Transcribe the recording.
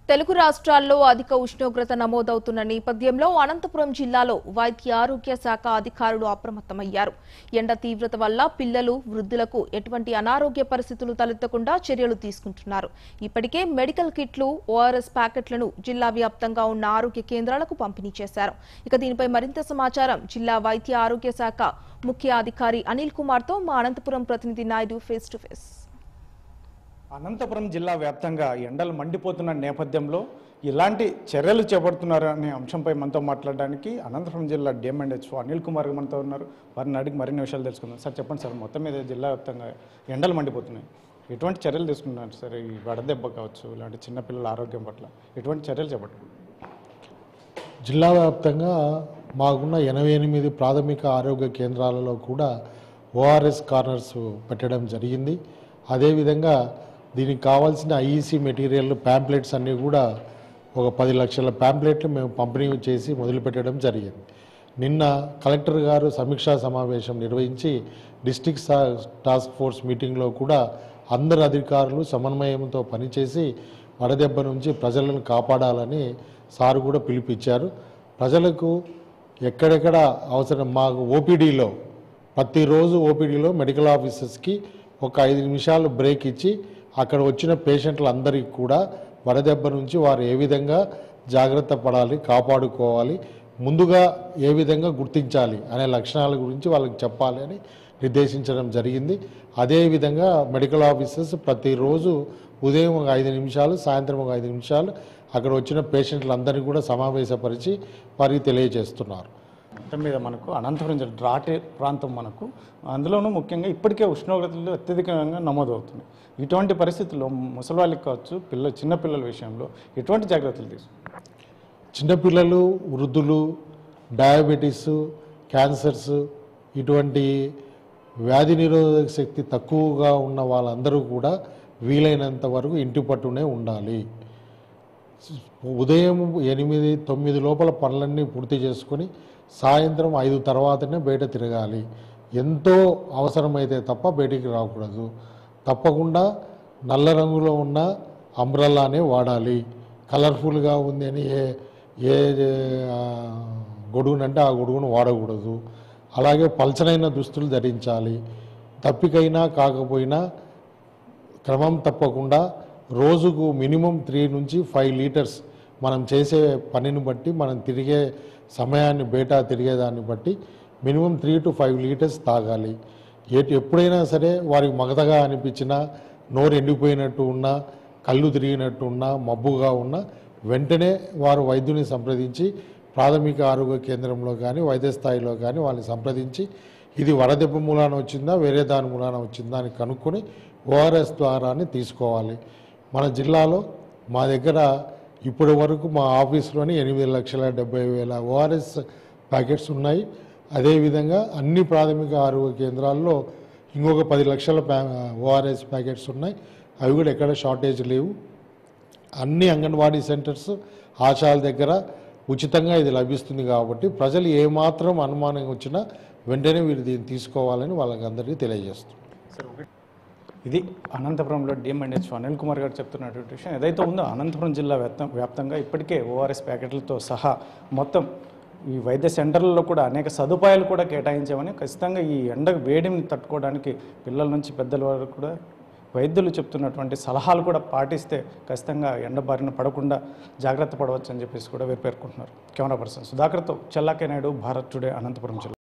తెలుగు రాష్ట్రాల్లో అధిక ఉష్ణోగ్రత నమోదవుతున్న నేపథ్యంలో అనంతపురం జిల్లాలో వైద్య ఆరోగ్య శాఖ అధికారులు అప్రమత్తమయ్యారు ఎండ తీవ్రత వల్ల పిల్లలు వృద్ధులకు ఎటువంటి అనారోగ్య పరిస్థితులు తలెత్తకుండా చర్యలు తీసుకుంటున్నారు ఇప్పటికే మెడికల్ కిట్లు ఓఆర్ఎస్ ప్యాకెట్లను జిల్లా వ్యాప్తంగా ఉన్న ఆరోగ్య కేంద్రాలకు పంపిణీ చేశారు ఇక దీనిపై మరింత సమాచారం జిల్లా వైద్య ఆరోగ్య శాఖ ముఖ్య అధికారి అనిల్ కుమార్తో మా అనంతపురం ప్రతినిధి Naidu face to face Anantapuram జిల్లా వ్యాప్తంగా ఎండలు మండిపోతున్న నేపథ్యంలో ఇలాంటి చర్యలు చేపడుతున్నారు అనే అంశంపై మనతో మాట్లాడడానికి అనంతపురం జిల్లా డిఎంఎండ్హెచ్ఓ అనిల్ కుమార్ గారు మనతో ఉన్నారు వారిని అడిగి మరిన్ని విషయాలు తెలుసుకుందాం సార్ చెప్పండి సార్ మొత్తం మీద జిల్లా వ్యాప్తంగా ఎండలు మండిపోతున్నాయి ఎటువంటి చర్యలు తీసుకుంటున్నారు సార్ ఈ వడదెబ్బ కావచ్చు ఇలాంటి చిన్నపిల్లల ఆరోగ్యం పట్ల ఎటువంటి చర్యలు చేపట్టారు జిల్లా వ్యాప్తంగా మాకున్న ఎనభై ఎనిమిది ప్రాథమిక ఆరోగ్య కేంద్రాలలో కూడా ఓఆర్ఎస్ కార్నర్స్ పెట్టడం జరిగింది అదేవిధంగా దీనికి కావాల్సిన ఐఈసీ మెటీరియల్ ప్యాంప్లెట్స్ అన్నీ కూడా ఒక పది లక్షల ప్యాంప్లెట్లు మేము పంపిణీ చేసి మొదలుపెట్టడం జరిగింది నిన్న కలెక్టర్ గారు సమీక్షా సమావేశం నిర్వహించి డిస్టిక్ టాస్క్ ఫోర్స్ మీటింగ్లో కూడా అందరు అధికారులు సమన్వయంతో పనిచేసి వడదెబ్బ నుంచి ప్రజలను కాపాడాలని సారు కూడా పిలుపిచ్చారు ప్రజలకు ఎక్కడెక్కడ అవసరం మాకు ఓపీడీలో ప్రతిరోజు ఓపీడీలో మెడికల్ ఆఫీసర్స్కి ఒక ఐదు నిమిషాలు బ్రేక్ ఇచ్చి అక్కడ వచ్చిన పేషెంట్లందరికీ కూడా వడదెబ్బ నుంచి వారు ఏ విధంగా జాగ్రత్త పడాలి కాపాడుకోవాలి ముందుగా ఏ విధంగా గుర్తించాలి అనే లక్షణాల గురించి వాళ్ళకి చెప్పాలి అని నిర్దేశించడం జరిగింది అదేవిధంగా మెడికల్ ఆఫీసర్స్ ప్రతిరోజు ఉదయం ఒక ఐదు నిమిషాలు సాయంత్రం ఒక ఐదు నిమిషాలు అక్కడ వచ్చిన పేషెంట్లందరినీ కూడా సమావేశపరిచి వారికి తెలియజేస్తున్నారు మొత్తం మీద మనకు అనంతపురం జిల్లా డ్రాట్ ప్రాంతం మనకు అందులోనూ ముఖ్యంగా ఇప్పటికే ఉష్ణోగ్రతలు అత్యధికంగా నమోదవుతున్నాయి ఇటువంటి పరిస్థితుల్లో ముసలివాళ్ళకి కావచ్చు పిల్ల చిన్నపిల్లల విషయంలో ఎటువంటి జాగ్రత్తలు తీసుకుంటారు చిన్నపిల్లలు వృద్ధులు డయాబెటీస్ క్యాన్సర్స్ ఇటువంటి వ్యాధి నిరోధక శక్తి తక్కువగా ఉన్న వాళ్ళందరూ కూడా వీలైనంత వరకు ఇంటి పట్టునే ఉండాలి ఉదయం ఎనిమిది తొమ్మిది లోపల పనులన్నీ పూర్తి చేసుకొని సాయంత్రం ఐదు తర్వాతనే బయట తిరగాలి ఎంతో అవసరమైతే తప్ప బయటికి రాకూడదు తప్పకుండా నల్ల రంగులో ఉన్న అంబ్రల్లానే వాడాలి కలర్ఫుల్గా ఉంది అని ఏ ఏ ఆ, గొడుగునంటే ఆ గొడుగును వాడకూడదు అలాగే పల్చనైన దుస్తులు ధరించాలి తప్పికైనా కాకపోయినా క్రమం తప్పకుండా రోజుకు మినిమం త్రీ నుంచి ఫైవ్ లీటర్స్ మనం చేసే పనిని బట్టి మనం తిరిగే సమయాన్ని బయట తిరిగేదాన్ని బట్టి minimum three to five litres తాగాలి ఏ- ఎప్పుడైనా సరే వారికి మగతగా అనిపించినా నోరు ఎండిపోయినట్టు ఉన్నా కళ్ళు తిరిగినట్టు ఉన్నా మబ్బుగా ఉన్నా వెంటనే వారు వైద్యుని సంప్రదించి ప్రాథమిక ఆరోగ్య కేంద్రంలో కానీ వైద్య స్థాయిలో కానీ వాళ్ళని సంప్రదించి ఇది వడదెబ్బ మూలాన వచ్చిందా వేరే దాని మూలాన వచ్చిందా అని కనుక్కొని ఓఆర్ఎస్ ద్వారానే తీసుకోవాలి మన జిల్లాలో మా దగ్గర ఇప్పటి వరకు మా ఆఫీస్లోని ఎనిమిది లక్షల డెబ్బై వేల ఓఆర్ఎస్ ప్యాకెట్స్ ఉన్నాయి అదేవిధంగా అన్ని ప్రాథమిక ఆరోగ్య కేంద్రాల్లో ఇంకొక పది లక్షల ప్యా ఓఆర్ఎస్ ప్యాకెట్స్ ఉన్నాయి అవి కూడా ఎక్కడ షార్టేజ్ లేవు అన్ని అంగన్వాడీ సెంటర్స్ ఆశాల దగ్గర ఉచితంగా ఇది లభిస్తుంది కాబట్టి ప్రజలు ఏమాత్రం అనుమానం వచ్చినా వెంటనే వీరు దీన్ని తీసుకోవాలని వాళ్ళకి అందరికీ తెలియజేస్తుంది ఇది అనంతపురంలో డిఎంఎన్హెచ్ అనిల్ కుమార్ గారు చెప్తున్నటువంటి విషయం ఏదైతే ఉందో అనంతపురం జిల్లా వ్యాప్తం వ్యాప్తంగా ఇప్పటికే ఓఆర్ఎస్ ప్యాకెట్లతో సహా మొత్తం ఈ వైద్య సెంటర్లలో కూడా అనేక సదుపాయాలు కూడా కేటాయించామని ఖచ్చితంగా ఈ ఎండ వేడిని తట్టుకోవడానికి పిల్లల నుంచి పెద్దల వరకు కూడా వైద్యులు చెప్తున్నటువంటి సలహాలు కూడా పాటిస్తే ఖచ్చితంగా ఎండ బారిన పడకుండా జాగ్రత్త పడవచ్చు అని చెప్పేసి కూడా వీరు పేర్కొంటున్నారు కెమెరా పర్సన్ సుధాకర్తో చెల్లాకే నాయుడు భారత్ టుడే అనంతపురం జిల్లా